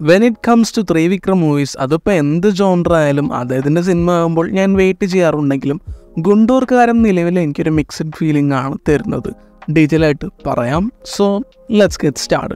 when it comes to Trivikram movies അതിപ്പോൾ എന്ത് genre ആയാലും അദ്ദേഹത്തിൻ്റെ സിനിമ ആകുമ്പോൾ ഞാൻ വെയിറ്റ് ചെയ്യാറുണ്ടെങ്കിലും ഗുണ്ടൂർക്കാരൻ നിലവിൽ എനിക്കൊരു മിക്സഡ് ഫീലിംഗ് ആണ് തരുന്നത് ഡീറ്റെയിൽ ആയിട്ട് പറയാം so let's get start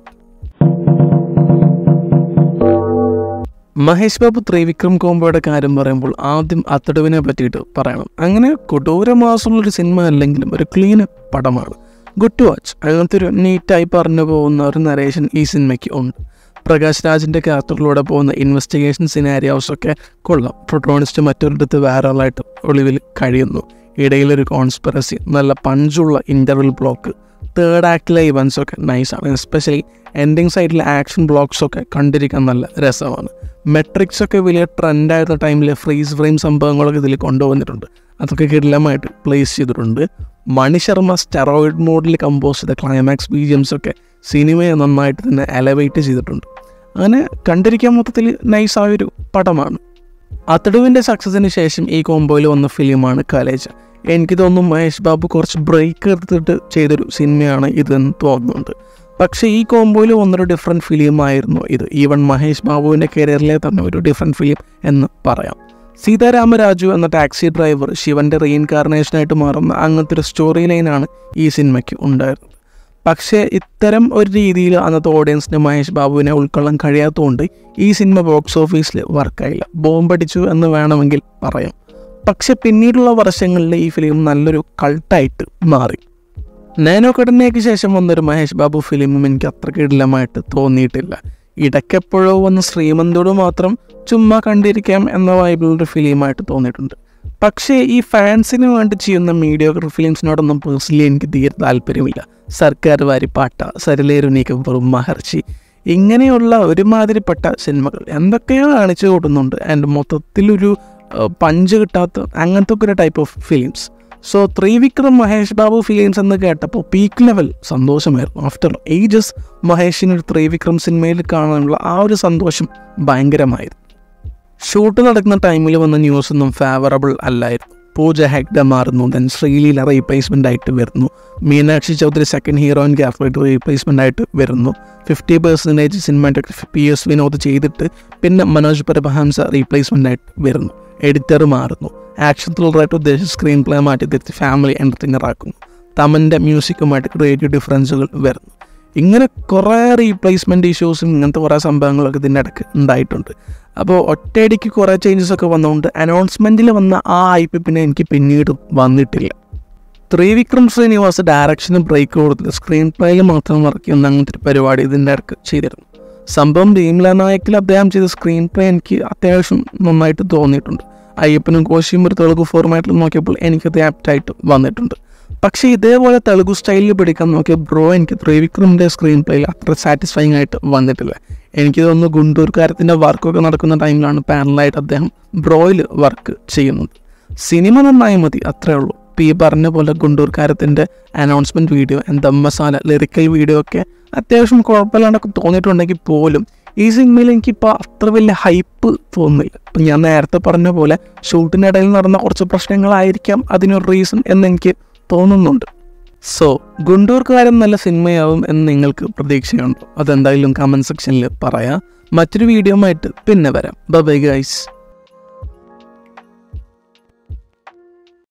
Mahesh Babu Trivikram കോംബോയുടെ കാര്യം പറയുമ്പോൾ ആദ്യം അത്തടുവിനെ പറ്റിയിട്ട് പറയണം അങ്ങനെ കൊടൂര മാസമുള്ളൊരു സിനിമ അല്ലെങ്കിലും ഒരു ക്ലീൻ പടമാണ് ഗുഡ് ടു വാച്ച് അങ്ങനത്തെ ഒരു നീറ്റായി പറഞ്ഞു പോകുന്ന ഒരു നരേഷൻ ഈ സിനിമയ്ക്ക് ഉണ്ട് പ്രകാശ് രാജിൻ്റെ ക്യാരക്ടറിലൂടെ പോകുന്ന ഇൻവെസ്റ്റിഗേഷൻ സിനാരിയോസ് ഒക്കെ കൊള്ളാം പ്രൊട്ടോണിസ്റ്റ് മറ്റൊരിടത്ത് വേറെ ആളായിട്ട് ഒളിവിൽ കഴിയുന്നു ഇടയിലൊരു കോൺസ്പിറസി നല്ല പഞ്ചുള്ള ഇൻ്റർവൽ ബ്ലോക്ക് തേർഡ് ആക്ടിലെ ഇവൻസ് ഒക്കെ നൈസാണ് എസ്പെഷ്യലി എൻഡിങ് സൈഡിലെ ആക്ഷൻ ബ്ലോക്സ് ഒക്കെ കണ്ടിരിക്കാൻ നല്ല രസമാണ് മെട്രിക്സ് ഒക്കെ വലിയ ട്രെൻഡായിരുന്ന ടൈമിൽ ഫ്രീസ് ഫ്രെയിം സംഭവങ്ങളൊക്കെ ഇതിൽ കൊണ്ടുവന്നിട്ടുണ്ട് അതൊക്കെ കിടിലമായിട്ട് പ്ലേസ് ചെയ്തിട്ടുണ്ട് മണി ശർമ്മ സ്റ്റെറോയിഡ് മോഡിൽ കമ്പോസ് ചെയ്ത ക്ലൈമാക്സ് ബീജിയംസ് ഒക്കെ സിനിമയെ നന്നായിട്ട് തന്നെ എലവേറ്റ് ചെയ്തിട്ടുണ്ട് അങ്ങനെ കണ്ടിരിക്കാൻ മൊത്തത്തിൽ നൈസായൊരു പടമാണ് അത്തടുവിൻ്റെ സക്സസിന് ശേഷം ഈ കോംബോയിൽ വന്ന ഫിലിമാണ് കലേജ എനിക്ക് തോന്നുന്നു മഹേഷ് ബാബു കുറച്ച് ബ്രേക്ക് എടുത്തിട്ട് ചെയ്തൊരു സിനിമയാണ് ഇതെന്ന് തോന്നുന്നുണ്ട് പക്ഷേ ഈ കോംബോയിൽ വന്നൊരു ഡിഫറെൻറ്റ് ഫിലിമായിരുന്നു ഇത് ഈവൻ മഹേഷ് ബാബുവിൻ്റെ കരിയറിലെ തന്നെ ഒരു ഡിഫറെൻറ്റ് ഫിലിം എന്ന് പറയാം സീതാരാമരാജു എന്ന ടാക്സി ഡ്രൈവർ ശിവൻ്റെ റീഇൻകാർണേഷനായിട്ട് മാറുന്ന അങ്ങനത്തെ ഒരു സ്റ്റോറി ലൈനാണ് ഈ സിനിമയ്ക്ക് ഉണ്ടായിരുന്നത് പക്ഷേ ഇത്തരം ഒരു രീതിയിൽ അന്നത്തെ ഓഡിയൻസിന് മഹേഷ് ബാബുവിനെ ഉൾക്കൊള്ളാൻ കഴിയാത്തതുകൊണ്ട് ഈ സിനിമ ബോക്സ് ഓഫീസിൽ വർക്കായില്ല ബോംബടിച്ചു എന്ന് വേണമെങ്കിൽ പറയാം പക്ഷെ പിന്നീടുള്ള വർഷങ്ങളിൽ ഈ ഫിലിം നല്ലൊരു കൾട്ടായിട്ട് മാറി നാനോ കടനയ്ക്ക് ശേഷം വന്നൊരു മഹേഷ് ബാബു ഫിലിമും എനിക്ക് അത്ര കിടിലമായിട്ട് തോന്നിയിട്ടില്ല ഇടയ്ക്കെപ്പോഴോ വന്ന ശ്രീമന്തോട് മാത്രം ചുമ്മാ കണ്ടിരിക്കാം എന്ന വൈബിളൊരു ഫിലിമായിട്ട് തോന്നിയിട്ടുണ്ട് പക്ഷേ ഈ ഫാൻസിന് വേണ്ടി ചെയ്യുന്ന മീഡിയോഗ്രാഫി ഫിലിംസിനോടൊന്നും പേഴ്സണലി എനിക്ക് തീരെ താല്പര്യമില്ല സർക്കാർ വാരിപ്പാട്ട സരിലേരുനീക്കം വെറും മഹർഷി ഇങ്ങനെയുള്ള ഒരുമാതിരിപ്പെട്ട സിനിമകൾ എന്തൊക്കെയോ കാണിച്ചു കൂട്ടുന്നുണ്ട് ആൻഡ് മൊത്തത്തിലൊരു ഏഹ്, പഞ്ച് കിട്ടാത്ത അങ്ങനത്തെ ഒക്കെ ഒരു type of films so Trivikram Mahesh Babu films എന്ന് കേട്ടപ്പോൾ പീക്ക് ലെവൽ സന്തോഷമായിരുന്നു ആഫ്റ്റർ ഏജസ് മഹേഷിന് ഒരു ത്രിവിക്രം സിനിമയിൽ കാണാനുള്ള ആ ഒരു സന്തോഷം ഭയങ്കരമായിരുന്നു ഷൂട്ട് നടക്കുന്ന ടൈമിൽ വന്ന ന്യൂസ് ഒന്നും ഫേവറബിൾ അല്ലായിരുന്നു പൂജ ഹെഗ്ഡ മാറുന്നു ദെൻ ശ്രീലീല റീപ്ലേസ്മെൻ്റ് ആയിട്ട് വരുന്നു മീനാക്ഷി ചൗധരി സെക്കൻഡ് ഹീറോയിൻ ക്യാരക്ടറായിട്ട് റീപ്ലേസ്മെൻ്റ് ആയിട്ട് വരുന്നു fifty percentage cinematography P S Vinod ചെയ്തിട്ട് പിന്നെ മനോജ് പരമഹംസ റീപ്ലേസ്മെൻ്റ് ആയിട്ട് വരുന്നു എഡിറ്റർ മാറുന്നു ആക്ഷൻ ത്രില്ലറായിട്ട് ഉദ്ദേശിച്ച സ്ക്രീൻ പ്ലേ മാറ്റി തിരുത്തി ഫാമിലി എൻ്റർടൈനർ ആക്കുന്നു തമൻ്റെ മ്യൂസിക്കുമായിട്ട് ക്രിയേറ്റീവ് ഡിഫറൻസുകൾ വരുന്നു ഇങ്ങനെ കുറേ റീപ്ലേസ്മെൻറ്റ് ഇഷ്യൂസും ഇങ്ങനത്തെ കുറേ സംഭവങ്ങളൊക്കെ ഇതിൻ്റെ ഇടയ്ക്ക് ഉണ്ടായിട്ടുണ്ട് അപ്പോൾ ഒറ്റയടിക്ക് കുറേ ചേഞ്ചസ് ഒക്കെ വന്നുകൊണ്ട് അനൗൺസ്മെൻറ്റിൽ വന്ന ആ ഐപ്പ് പിന്നെ എനിക്ക് പിന്നീട് വന്നിട്ടില്ല ത്രിവിക്രം ശ്രീനിവാസ് ഡയറക്ഷന് ബ്രേക്ക് കൊടുത്തില്ല സ്ക്രീൻ പ്ലേയിൽ മാത്രം വർക്ക് ചെയ്യുന്ന അങ്ങനത്തെ ഒരു പരിപാടി ഇതിൻ്റെ ഇടയ്ക്ക് ചെയ്തിരുന്നു സംഭവം ഭീംല നായക്കിൽ അദ്ദേഹം ചെയ്ത സ്ക്രീൻ പ്ലേ എനിക്ക് അത്യാവശ്യം നന്നായിട്ട് തോന്നിയിട്ടുണ്ട് അയ്യപ്പനും കോശിയും ഒരു തെലുഗു ഫോർമാറ്റിൽ നോക്കിയപ്പോൾ എനിക്കത് ആപ്റ്റായിട്ട് വന്നിട്ടുണ്ട് പക്ഷേ ഇതേപോലെ തെലുഗു സ്റ്റൈലിൽ പിടിക്കാൻ നോക്കിയ ബ്രോ എനിക്ക് ത്രിവിക്രമിൻ്റെ സ്ക്രീൻ പ്ലേയിൽ അത്ര സാറ്റിസ്ഫൈങ് ആയിട്ട് വന്നിട്ടില്ല എനിക്ക് തോന്നുന്നു ഗുണ്ടൂർക്കാരത്തിൻ്റെ വർക്കൊക്കെ നടക്കുന്ന ടൈമിലാണ് പാനലായിട്ട് അദ്ദേഹം ബ്രോയിൽ വർക്ക് ചെയ്യുന്നത് സിനിമ നന്നായി മതി അത്രേ ഉള്ളൂ ഇപ്പം ഈ പറഞ്ഞ പോലെ ഗുണ്ടൂർക്കാരത്തിൻ്റെ അനൗൺസ്മെൻറ്റ് വീഡിയോ എന്താ മസാല ലിറിക്കൽ വീഡിയോ ഒക്കെ അത്യാവശ്യം കുഴപ്പമില്ലാണ്ടൊക്കെ തോന്നിയിട്ടുണ്ടെങ്കിൽ പോലും ഈ സിനിമയിൽ എനിക്കിപ്പോൾ അത്ര വലിയ ഹൈപ്പ് തോന്നുന്നില്ല ഇപ്പം ഞാൻ നേരത്തെ പറഞ്ഞ പോലെ ഷൂട്ടിനിടയിൽ നടന്ന കുറച്ച് പ്രശ്നങ്ങളായിരിക്കാം അതിനൊരു റീസൺ എന്ന് എനിക്ക് തോന്നുന്നുണ്ട് സോ ഗുണ്ടൂർക്കാരൻ നല്ല സിനിമയാവും എന്ന് നിങ്ങൾക്ക് പ്രതീക്ഷയുണ്ടോ അതെന്തായാലും കമൻറ്റ് സെക്ഷനിൽ പറയാം മറ്റൊരു വീഡിയോ ആയിട്ട് പിന്നെ വരാം ബൈ ഗൈസ്